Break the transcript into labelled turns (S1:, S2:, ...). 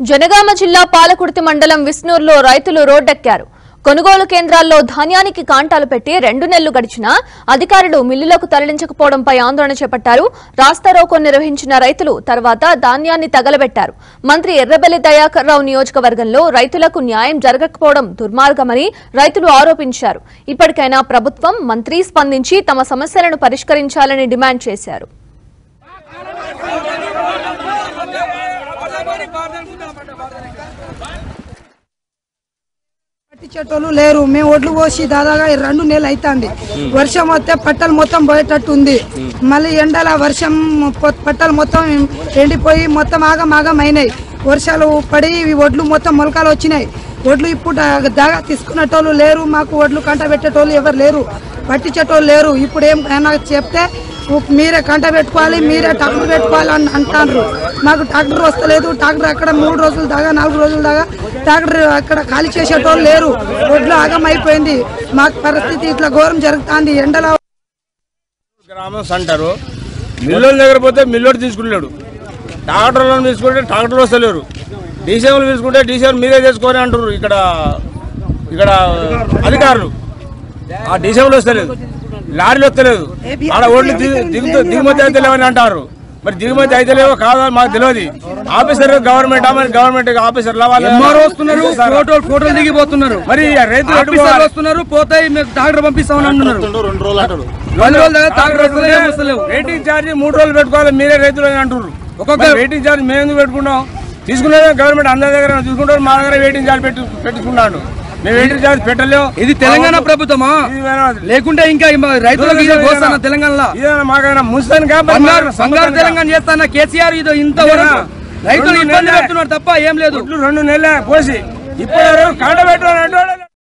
S1: జనగామ జిల్లా పాలకుర్తి మండలం విష్ణూరులో రైతులు రోడ్డెక్కారు కొనుగోలు కేంద్రాల్లో ధాన్యానికి కాంటాలు పెట్టి రెండు నెలలు గడిచినా అధికారులు మిల్లులకు తరలించకపోవడంపై ఆందోళన చేపట్టారు రాస్తారోకో నిర్వహించిన రైతులు తర్వాత ధాన్యాన్ని తగలబెట్టారు మంత్రి ఎర్రబెల్లి దయాకర్ రావు నియోజకవర్గంలో రైతులకు న్యాయం జరగకపోవడం దుర్మార్గమని రైతులు ఆరోపించారు ఇప్పటికైనా ప్రభుత్వం మంత్రి స్పందించి తమ సమస్యలను పరిష్కరించాలని డిమాండ్ చేశారు
S2: పట్టించేటోళ్ళు లేరు మేము ఒడ్లు పోసి దాదాగా ఈ రెండు నెలలు అవుతుంది వర్షం వస్తే పట్టలు మొత్తం పోయేటట్టు ఉంది మళ్ళీ ఎండల వర్షం పొ- పట్టలు మొత్తం ఎండిపోయి మొత్తం ఆగం ఆగం అయినాయి వర్షాలు పడి ఈ ఒడ్లు మొత్తం మొలకలు వచ్చినాయి ఒడ్లు ఇప్పుడు దా- దాగా తీసుకునేటోళ్ళు లేరు మాకు ఒడ్లు కంట పెట్టేటోళ్ళు ఎవరు లేరు పట్టించేటోళ్ళు లేరు ఇప్పుడు ఏం అయినా చెప్తే మీరే కంట పెట్టుకోవాలి మీరే ట్రాక్టర్ పెట్టుకోవాలి అని అంటారు మాకు ట్రాక్టర్ వస్తలేదు ట్రాక్టర్ అక్కడ మూడు రోజుల దాకా నాలుగు రోజుల దాకా ట్రాక్టర్ అక్కడ ఖాళీ చేసేటోళ్ళు లేరు ఒడ్లు ఆగం అయిపోయింది మాకు పరిస్థితి ఇట్లా ఘోరం జరుగుతుంది ఎండలో
S3: గ్రామం సెంటరు మిల్లుల దగ్గర పోతే మిల్లోడు తీసుకున్నాడు ట్రాక్టర్లను తీసుకుంటే ట్రాక్టర్ వస్తలేరు డీసీఎంలు తీసుకుంటే డీసీఎం మీరే చేసుకొని అంటారు ఇక్కడ ఇక్కడ అధికారులు ఆ డీసీఎంలు వస్తలేదు లారీలు వస్తలేదు ఆడ ఓట్లు దిగు- దిగుతూ దిగుమతి అయితే లేవని అంటారు మరి దిగుమతి అయితే లేవో కాదో మాకు తెలియదు ఆఫీసర్ గవర్నమెంట్ మరి గవర్నమెంట్ ఆఫీసర్
S4: ఎంఆర్ఓ వస్తున్నారు ఫోటోలు ఫోటోలు దిగిపోతున్నారు
S3: మరి రైతులు
S4: ఆఫీసర్లు
S3: అడ్డుకోవాలి.
S4: వస్తున్నారు పోతాయి మేము డాక్టర్ పంపిస్తామని అంటున్నారు పది రోజుల దాకా డాక్టర్ వస్తలే, ఏం వస్తలేవు
S3: వెయిటింగ్ ఛార్జ్ మూడు రోజులు పెట్టుకోవాలి మీరే రైతులు అని అంటున్నారు
S4: ఒక్కొక్క-
S3: మరి వెయిటింగ్ ఛార్జ్ మేము ఎందుకు పెట్టుకున్నాం తీసుకునేదే గవర్నమెంట్ అందరి దగ్గర తీసుకుంటారు మా దగ్గర వెయిటింగ్ ఛార్జ్ పెట్టు పెట్టుకున్నాడు మేము వెయిటింగ్ ఛార్జ్ పెట్టలేము
S4: ఇది తెలంగాణ ప్రభుత్వమా
S3: ఇది వేరే-
S4: లేకుంటే ఇంకా ఈ మా రైతులకు ఇదే కోస్తానా తెలంగాణలో
S3: ఇదేనా మాకైనా మున్సిపల్
S4: బంగారు బంగారు తెలంగాణ చేస్తానా కేసీఆర్ ఇది ఇంత వరకు రైతులు
S3: రెండు
S4: ఇబ్బంది
S3: నెలలే.
S4: పెడుతున్నారు తప్ప ఏం లేదు
S3: రెండు నెలలే పోసి ఇప్పుడు కాంట పెట్టు అని అంటాడు